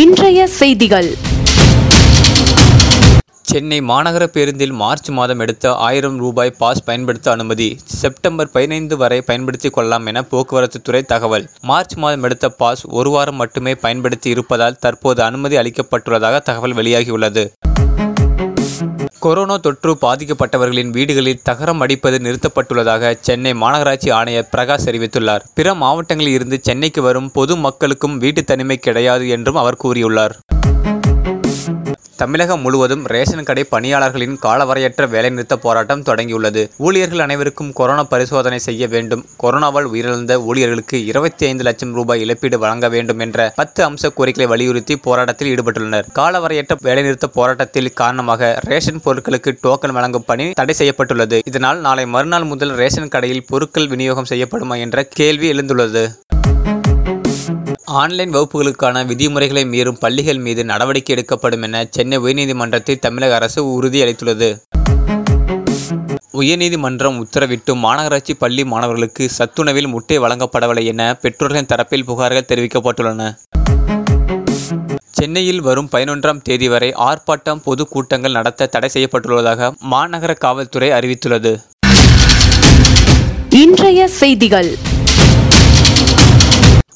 இன்றைய செய்திகள் சென்னை மாநகர பேருந்தில் மார்ச் மாதம் எடுத்த ஆயிரம் ரூபாய் பாஸ் பயன்படுத்த அனுமதி செப்டம்பர் பதினைந்து வரை பயன்படுத்திக் கொள்ளலாம் என போக்குவரத்து துறை தகவல் மார்ச் மாதம் எடுத்த பாஸ் ஒரு வாரம் மட்டுமே பயன்படுத்தி இருப்பதால் தற்போது அனுமதி அளிக்கப்பட்டுள்ளதாக தகவல் வெளியாகியுள்ளது கொரோனா தொற்று பாதிக்கப்பட்டவர்களின் வீடுகளில் தகரம் அடிப்பது நிறுத்தப்பட்டுள்ளதாக சென்னை மாநகராட்சி ஆணையர் பிரகாஷ் தெரிவித்துள்ளார் பிற மாவட்டங்களில் இருந்து சென்னைக்கு வரும் பொது மக்களுக்கும் வீட்டு தனிமை கிடையாது என்றும் அவர் கூறியுள்ளார் தமிழகம் முழுவதும் ரேஷன் கடை பணியாளர்களின் காலவரையற்ற வேலைநிறுத்த போராட்டம் தொடங்கியுள்ளது ஊழியர்கள் அனைவருக்கும் கொரோனா பரிசோதனை செய்ய வேண்டும் கொரோனாவால் உயிரிழந்த ஊழியர்களுக்கு இருபத்தி ஐந்து லட்சம் ரூபாய் இழப்பீடு வழங்க வேண்டும் என்ற பத்து அம்ச கோரிக்கைகளை வலியுறுத்தி போராட்டத்தில் ஈடுபட்டுள்ளனர் காலவரையற்ற வேலைநிறுத்த போராட்டத்தில் காரணமாக ரேஷன் பொருட்களுக்கு டோக்கன் வழங்கும் பணி தடை செய்யப்பட்டுள்ளது இதனால் நாளை மறுநாள் முதல் ரேஷன் கடையில் பொருட்கள் விநியோகம் செய்யப்படுமா என்ற கேள்வி எழுந்துள்ளது ஆன்லைன் வகுப்புகளுக்கான விதிமுறைகளை மீறும் பள்ளிகள் மீது நடவடிக்கை எடுக்கப்படும் என சென்னை உயர்நீதிமன்றத்தில் தமிழக அரசு உறுதியளித்துள்ளது உயர்நீதிமன்றம் உத்தரவிட்டு மாநகராட்சி பள்ளி மாணவர்களுக்கு சத்துணவில் முட்டை வழங்கப்படவில்லை என பெற்றோர்களின் தரப்பில் புகார்கள் தெரிவிக்கப்பட்டுள்ளன சென்னையில் வரும் பதினொன்றாம் தேதி வரை ஆர்ப்பாட்டம் பொது கூட்டங்கள் நடத்த தடை செய்யப்பட்டுள்ளதாக மாநகர காவல்துறை அறிவித்துள்ளது இன்றைய செய்திகள்